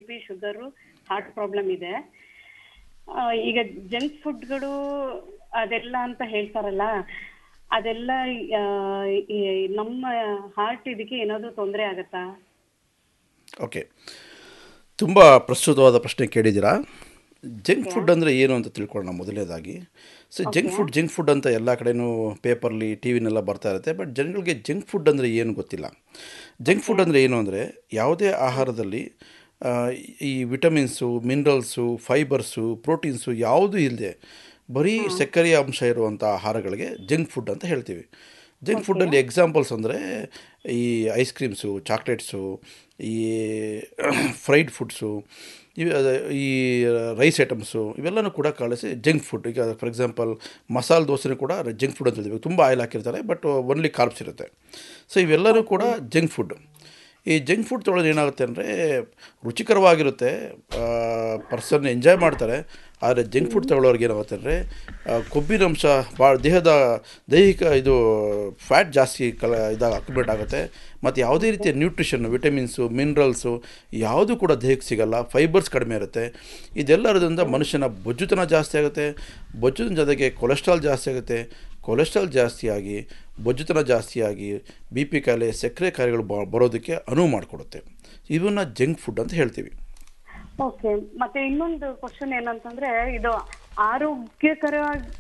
B sugar heart problem ಇದೆ ಆ, ಈಗ ಜಂಕ್ ಫುಡ್ಗಳು ಅದೆಲ್ಲ ಅಂತ ಹೇಳ್ತಾರಲ್ಲ ಅದೆಲ್ಲ ಆ, ಈ ನಮ್ಮ ಹಾರ್ಟ್ ಇದಕ್ಕೆ ಏನಾದ್ರು ತೊಂದರೆ ಆಗತ್ತಾ ಓಕೆ ತುಂಬ ಪ್ರಸ್ತುತವಾದ ಪ್ರಶ್ನೆ ಕೇಳಿದ್ದೀರಾ ಜಂಕ್ ಫುಡ್ ಅಂದರೆ ಏನು ಅಂತ ತಿಳ್ಕೊಳ್ಳೋಣ ಮೊದಲನೇದಾಗಿ so junk food junk food ಅಂತ ಎಲ್ಲ ಕಡೆನೂ ಪೇಪರ್ಲಿ ಟಿ ವಿನೆಲ್ಲ ಬರ್ತಾ ಇರುತ್ತೆ ಬಟ್ ಜನಗಳಿಗೆ ಜಂಕ್ ಫುಡ್ ಅಂದರೆ ಏನು ಗೊತ್ತಿಲ್ಲ ಜಂಕ್ ಫುಡ್ ಅಂದರೆ ಏನು ಅಂದರೆ ಯಾವುದೇ ಆಹಾರದಲ್ಲಿ ಆ, ಈ ವಿಟಮಿನ್ಸು ಮಿನರಲ್ಸು ಫೈಬರ್ಸು ಪ್ರೋಟೀನ್ಸು ಯಾವುದೂ ಇಲ್ಲದೆ ಬರೀ ಸಕ್ಕರೆಯ ಅಂಶ ಇರುವಂಥ ಆಹಾರಗಳಿಗೆ ಜಂಕ್ ಫುಡ್ ಅಂತ ಹೇಳ್ತೀವಿ ಜಂಕ್ ಫುಡ್ಡಲ್ಲಿ ಎಕ್ಸಾಂಪಲ್ಸ್ ಅಂದರೆ ಈ ಐಸ್ ಕ್ರೀಮ್ಸು ಚಾಕ್ಲೇಟ್ಸು ಈ ಫ್ರೈಡ್ ಫುಡ್ಸು ಇವು ಅದ- ಈ ರೈಸ್ ಐಟಮ್ಸು ಇವೆಲ್ಲನೂ ಕೂಡ ಕಳಿಸಿ ಜಂಕ್ ಫುಡ್ ಈಗ ಫಾರ್ ಎಕ್ಸಾಂಪಲ್ ಮಸಾಲೆ ದೋಸೆನೂ ಕೂಡ ಜಂಕ್ ಫುಡ್ ಅಂತ ಹೇಳ್ತೀವಿ ತುಂಬ ಆಯಿಲ್ ಹಾಕಿರ್ತಾರೆ ಬಟ್ ಒನ್ಲಿ ಕಾರ್ಬ್ಸ್ ಇರುತ್ತೆ ಸೊ ಇವೆಲ್ಲನೂ ಕೂಡ ಜಂಕ್ ಫುಡ್ ಈ ಜಂಕ್ ಫುಡ್ ತೊಗೊಳೋದು ಏನಾಗುತ್ತೆ ಅಂದರೆ ರುಚಿಕರವಾಗಿರುತ್ತೆ ಪರ್ಸನ್ ಎಂಜಾಯ್ ಮಾಡ್ತಾರೆ ಆದರೆ ಜಂಕ್ ಫುಡ್ ತಗೊಳ್ಳೋರ್ಗೆ ಏನಾಗುತ್ತೆ ಅಂದರೆ ಕೊಬ್ಬಿನಂಶ ಭಾಳ ದೇಹದ ದೈಹಿಕ ಇದು ಫ್ಯಾಟ್ ಜಾಸ್ತಿ ಕಲ ಇದಾಗ ಅಕ್ಯುಮೇಟ್ ಆಗುತ್ತೆ ಮತ್ತು ಯಾವುದೇ ರೀತಿಯ ನ್ಯೂಟ್ರಿಷನ್ ವಿಟಮಿನ್ಸು ಮಿನರಲ್ಸು ಯಾವುದೂ ಕೂಡ ದೇಹಕ್ಕೆ ಸಿಗಲ್ಲ ಫೈಬರ್ಸ್ ಕಡಿಮೆ ಇರುತ್ತೆ ಇದೆಲ್ಲದರಿಂದ ಮನುಷ್ಯನ ಬೊಜ್ಜುತನ ಜಾಸ್ತಿ ಆಗುತ್ತೆ ಬೊಜ್ಜುತನ ಜೊತೆಗೆ ಕೊಲೆಸ್ಟ್ರಾಲ್ ಜಾಸ್ತಿ ಆಗುತ್ತೆ ಕೊಲೆಸ್ಟ್ರಾಲ್ ಜಾಸ್ತಿಯಾಗಿ ಬೊಜ್ಜುತನ ಜಾಸ್ತಿಯಾಗಿ ಬಿ ಪಿ ಕಾಯಿಲೆ ಸಕ್ಕರೆ ಕಾಯಿಲೆಗಳು ಬ- ಬರೋದಕ್ಕೆ ಅನುವು ಮಾಡಿಕೊಡುತ್ತೆ ಇವನ್ನ ಜಂಕ್ ಫುಡ್ ಅಂತ ಹೇಳ್ತೀವಿ ಓಕೆ ಮತ್ತೆ ಇನ್ನೊಂದು ಕ್ವಶನ್ ಏನಂತಂದ್ರೆ ಇದು ಆರೋಗ್ಯಕರ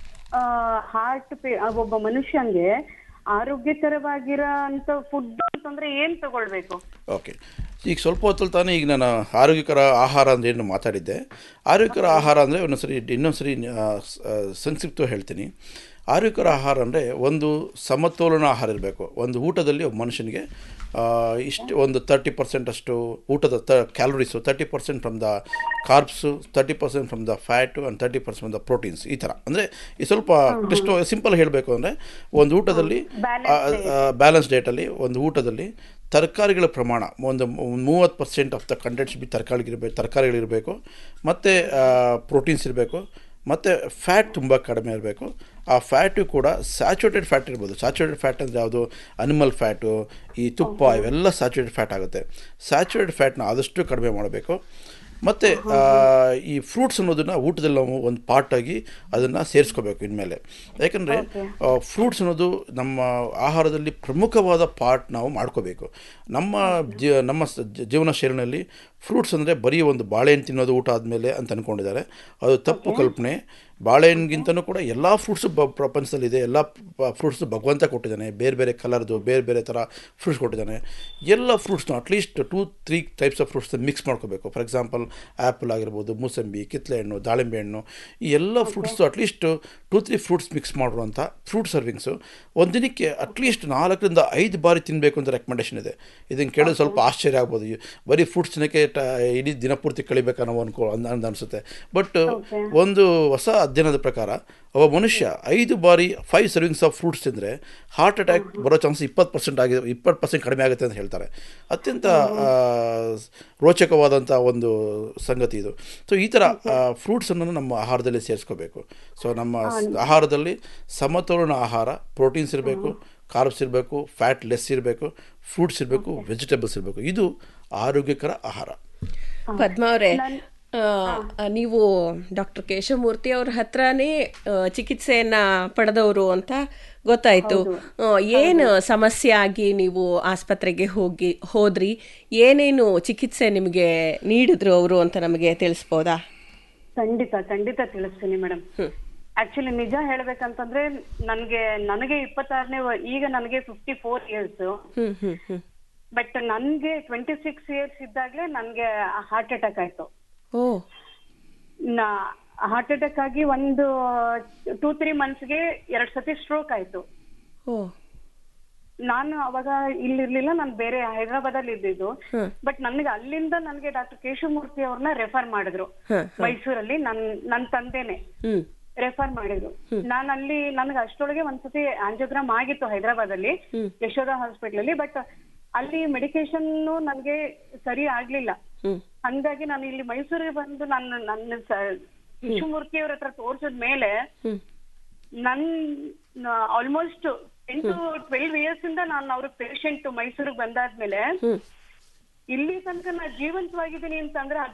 ಹಾರ್ಟ್ ಒಬ್ಬ ಮನುಷ್ಯಂಗೆ ಆರೋಗ್ಯಕರವಾಗಿರೋ ಅಂತ ಫುಡ್ ಅಂತಂದ್ರೆ ಏನ್ ತಗೊಳ್ಬೇಕು ಓಕೆ ಈಗ ಸ್ವಲ್ಪ ಹೊತ್ತಲ್ಲಿ ತಾನೇ ಈಗ ನಾನು ಆರೋಗ್ಯಕರ ಆಹಾರ ಅಂದರೆ ಏನು ಮಾತಾಡಿದ್ದೆ ಆರೋಗ್ಯಕರ ಆಹಾರ ಅಂದರೆ ಇನ್ನೊಂದ್ಸರಿ ಇನ್ನೊಂದ್ಸರಿ ಆ, ಸ- ಆ, ಸಂಕ್ಷಿಪ್ತವಾಗಿ ಹೇಳ್ತೀನಿ ಆರೋಗ್ಯಕರ ಆಹಾರ ಅಂದರೆ ಒಂದು ಸಮತೋಲನ ಆಹಾರ ಇರಬೇಕು ಒಂದು ಊಟದಲ್ಲಿ ಒಬ್ಬ ಮನುಷ್ಯನಿಗೆ ಆ, ಇಷ್ಟು ಒಂದು ತರ್ಟಿ ಪರ್ಸೆಂಟ್ ಅಷ್ಟು ಊಟದ ತ calories thirty percent from the carbs thirty percent from the fat and thirty percent from the proteins ಈ ಥರ ಅಂದರೆ ಈ ಸ್ವಲ್ಪ ಇಷ್ಟು ಸಿಂಪಲ್ ಹೇಳಬೇಕು ಅಂದರೆ ಒಂದು ಊಟದಲ್ಲಿ ಬ್ಯಾಲೆನ್ಸ್ ಡೇಟಲ್ಲಿ ಒಂದು ಊಟದಲ್ಲಿ ತರಕಾರಿಗಳ ಪ್ರಮಾಣ ಒಂದು ಮೂವತ್ತು percent of the contents be ತರಕಾರಿಗಳಿರಬೇಕು ತರಕಾರಿಗಳಿರಬೇಕು ಮತ್ತು ಪ್ರೋಟೀನ್ಸ್ ಇರಬೇಕು ಮತ್ತು ಫ್ಯಾಟ್ ತುಂಬ ಕಡಿಮೆ ಇರಬೇಕು ಆ ಫ್ಯಾಟು ಕೂಡ ಸ್ಯಾಚುರೇಟೆಡ್ ಫ್ಯಾಟ್ ಇರ್ಬೋದು ಸ್ಯಾಚುರೇಟೆಡ್ ಫ್ಯಾಟ್ ಅಂದರೆ ಯಾವುದು ಅನಿಮಲ್ ಫ್ಯಾಟು ಈ ತುಪ್ಪ ಇವೆಲ್ಲ ಸ್ಯಾಚುರೇಟೆಡ್ ಫ್ಯಾಟ್ ಆಗುತ್ತೆ ಸ್ಯಾಚುರೇಟೆಡ್ ಫ್ಯಾಟ್ನ ಆದಷ್ಟು ಕಡಿಮೆ ಮಾಡಬೇಕು ಮತ್ತು ಈ ಫ್ರೂಟ್ಸ್ ಅನ್ನೋದನ್ನು ಊಟದಲ್ಲಿ ನಾವು ಒಂದು ಪಾರ್ಟಾಗಿ ಅದನ್ನು ಸೇರಿಸ್ಕೋಬೇಕು ಇನ್ಮೇಲೆ ಯಾಕಂದರೆ ಫ್ರೂಟ್ಸ್ ಅನ್ನೋದು ನಮ್ಮ ಆಹಾರದಲ್ಲಿ ಪ್ರಮುಖವಾದ ಪಾರ್ಟ್ ನಾವು ಮಾಡ್ಕೋಬೇಕು ನಮ್ಮ ಜೀ ನಮ್ಮ ಸ- ಜ- ಜೀವನ ಶೈಲಿನಲ್ಲಿ ಫ್ರೂಟ್ಸ್ ಅಂದರೆ ಬರೀ ಒಂದು ಬಾಳೆಹಣ್ಣು ತಿನ್ನೋದು ಊಟ ಆದಮೇಲೆ ಅಂತ ಅಂದ್ಕೊಂಡಿದ್ದಾರೆ ಅದು ತಪ್ಪು ಕಲ್ಪನೆ ಬಾಳೆಹಣ್ಣಿಗಿಂತನೂ ಕೂಡ ಎಲ್ಲ ಫ್ರೂಟ್ಸು ಬ ಪ್ರಪಂಚದಲ್ಲಿದೆ ಎಲ್ಲ ಫ್ರೂಟ್ಸು ಭಗವಂತ ಕೊಟ್ಟಿದ್ದಾನೆ ಬೇರೆ ಬೇರೆ ಕಲರ್ದು ಬೇರೆ ಬೇರೆ ಥರ ಫ್ರೂಟ್ಸ್ ಕೊಟ್ಟಿದ್ದಾನೆ ಎಲ್ಲ ಫ್ರೂಟ್ಸ್ನ at least two three types of fruits mix ಮಾಡ್ಕೋಬೇಕು ಫಾರ್ ಎಕ್ಸಾಂಪಲ್ ಆ್ಯಪಲ್ ಆಗಿರ್ಬೋದು ಮೂಸಂಬಿ ಕಿತ್ತಳೆ ಹಣ್ಣು ದಾಳಿಂಬೆ ಹಣ್ಣು ಈ ಎಲ್ಲ fruits at least two three fruits mix ಮಾಡುವಂಥ ಫ್ರೂಟ್ ಸರ್ವಿಂಗ್ಸು ಒಂದು ದಿನಕ್ಕೆ ಅಟ್ಲೀಸ್ಟ್ ನಾಲ್ಕರಿಂದ ಐದು ಬಾರಿ ತಿನ್ನಬೇಕು ಅಂತ ರೆಕಮೆಂಡೇಷನ್ ಇದೆ ಇದನ್ನು ಕೇಳೋದು ಸ್ವಲ್ಪ ಆಶ್ಚರ್ಯ ಆಗ್ಬೋದು ಈ ಬರೀ ಫ್ರೂಟ್ಸ್ ತಿನ್ನೋಕ್ಕೆ ಟ ಇಡೀ ದಿನಪೂರ್ತಿ ಕಳಿಬೇಕಾ ನಾವು ಅನ್ಕೋ ಅಂದ ಅಂದ್ ಅನಿಸುತ್ತೆ ಬಟ್ ಒಂದು ಹೊಸ ಅಧ್ಯಯನದ ಪ್ರಕಾರ ಒಬ್ಬ ಮನುಷ್ಯ ಐದು ಬಾರಿ ಫೈವ್ ಸರ್ವಿಂಗ್ಸ್ ಆಫ್ ಫ್ರೂಟ್ಸ್ ತಿಂದರೆ ಹಾರ್ಟ್ ಅಟ್ಯಾಕ್ ಬರೋ ಚಾನ್ಸ್ ಇಪ್ಪತ್ತು ಪರ್ಸೆಂಟ್ ಆಗಿದೆ ಇಪ್ಪತ್ತು ಪರ್ಸೆಂಟ್ ಕಡಿಮೆ ಆಗುತ್ತೆ ಅಂತ ಹೇಳ್ತಾರೆ ಅತ್ಯಂತ ಆ, ರೋಚಕವಾದಂಥ ಒಂದು ಸಂಗತಿ ಇದು ಸೊ ಈ ಥರ ಫ್ರೂಟ್ಸನ್ನು ನಮ್ಮ ಆಹಾರದಲ್ಲಿ ಸೇರಿಸ್ಕೋಬೇಕು ಸೊ ನಮ್ಮ ಸ್- ಆಹಾರದಲ್ಲಿ ಸಮತೋಲನ ಆಹಾರ ಪ್ರೋಟೀನ್ಸ್ ಇರಬೇಕು ಕಾರ್ಬ್ಸ್ ಇರಬೇಕು ಫ್ಯಾಟ್ ಲೆಸ್ ಇರಬೇಕು ಫ್ರೂಟ್ಸ್ ಇರಬೇಕು ವೆಜಿಟೇಬಲ್ಸ್ ಇರಬೇಕು ಇದು ಆರೋಗ್ಯಕರ ಆಹಾರ ಪದ್ಮ ಅವರೇ ನೀವು ಡಾಕ್ಟರ್ ಕೇಶವಮೂರ್ತಿ ಅವ್ರ ಹತ್ರನೇ ಆ, ಚಿಕಿತ್ಸೆಯನ್ನ ಪಡೆದವರು ಅಂತ ಗೊತ್ತಾಯ್ತು ಆ, ಏನು ಸಮಸ್ಯೆ ಆಗಿ ನೀವು ಆಸ್ಪತ್ರೆಗೆ ಹೋಗಿ ಹೋದ್ರಿ ಏನೇನು ಚಿಕಿತ್ಸೆ ನಿಮಗೆ ನೀಡಿದ್ರು ಅವರು ಅಂತ ನಮಗೆ ತಿಳಿಸ್ಬೋದಾ ಖಂಡಿತ ಖಂಡಿತ ತಿಳಿಸ್ತೀನಿ ಮೇಡಮ್ ಆಕ್ಚುಲಿ ನಿಜ ಹೇಳ್ಬೇಕಂತಂದ್ರೆ ನನ್ಗೆ ನನಗೆ ಇಪ್ಪತ್ತಾರನೇ ಈಗ ನನಗೆ fifty four years hmm hmm hmm but ನನ್ಗೆ ಟ್ವೆಂಟಿ ಸಿಕ್ಸ್ ಇಯರ್ಸ್ ಇದ್ದಾಗ್ಲೇ ನನ್ಗೆ ಹಾರ್ಟ್ ಅಟ್ಯಾಕ್ ಆಯ್ತು ಓ ಹಾರ್ಟ್ ಅಟ್ಯಾಕ್ ಆಗಿ ಒಂದು ಟೂ ತ್ರೀ ಮಂತ್ಸ್ಗೆ ಎರಡ್ ಸತಿ ಸ್ಟ್ರೋಕ್ ಆಯ್ತು ಓ ನಾನು ಅವಾಗ ಇಲ್ಲಿರ್ಲಿಲ್ಲ ನಾನು ಬೇರೆ ಹೈದರಾಬಾದ್ ಅಲ್ಲಿ ಇದ್ದಿದ್ದು ಹ್ಮ್. ಬಟ್ ನನ್ಗೆ ಅಲ್ಲಿಂದ ನನ್ಗೆ ಡಾಕ್ಟರ್ ಕೇಶವಮೂರ್ತಿ ಅವ್ರನ್ನ ರೆಫರ್ ಮಾಡಿದ್ರು ಹ್ಮ್, ಮೈಸೂರಲ್ಲಿ ನನ್ ನನ್ ತಂದೆನೆ ಹ್ಮ್ ರೆಫರ್ ಮಾಡಿದ್ರು ನಾನು ಅಲ್ಲಿ ನನ್ಗೆ ಅಷ್ಟೊಳಗೆ ಒಂದ್ಸತಿ ಆಂಜಿಯೋಗ್ರಾಮ್ ಆಗಿತ್ತು ಹೈದರಾಬಾದ್ ಅಲ್ಲಿ ಹ್ಮ್. ಯಶೋಧ ಹಾಸ್ಪಿಟಲ್ ಅಲ್ಲಿ ಬಟ್ ಅಲ್ಲಿ ಮೆಡಿಕೇಶನ್ ನನ್ಗೆ ಸರಿ ಆಗ್ಲಿಲ್ಲ ಹ್ಮ್ ಹಂಗಾಗಿ ನಾನು ಇಲ್ಲಿ ಮೈಸೂರಿಗೆ ಬಂದು ನನ್ನ ನನ್ನ ಶಿವಮೂರ್ತಿ ಅವ್ರ ಹತ್ರ ತೋರ್ಸಿದ ಮೇಲೆ ಹ್ಮ್ ನನ್ almost ten to twelve years ಇಂದ ನಾನು ಅವ್ರ ಪೇಷಂಟ್ ಮೈಸೂರಿಗೆ ಬಂದಾದ್ಮೇಲೆ ಹ್ಮ್ ಇಲ್ಲಿ ತನಕ ನಾ ಜೀವಂತವಾಗಿದ್ದೀನಿ ಅಂತಂದ್ರೆ ಅದೇ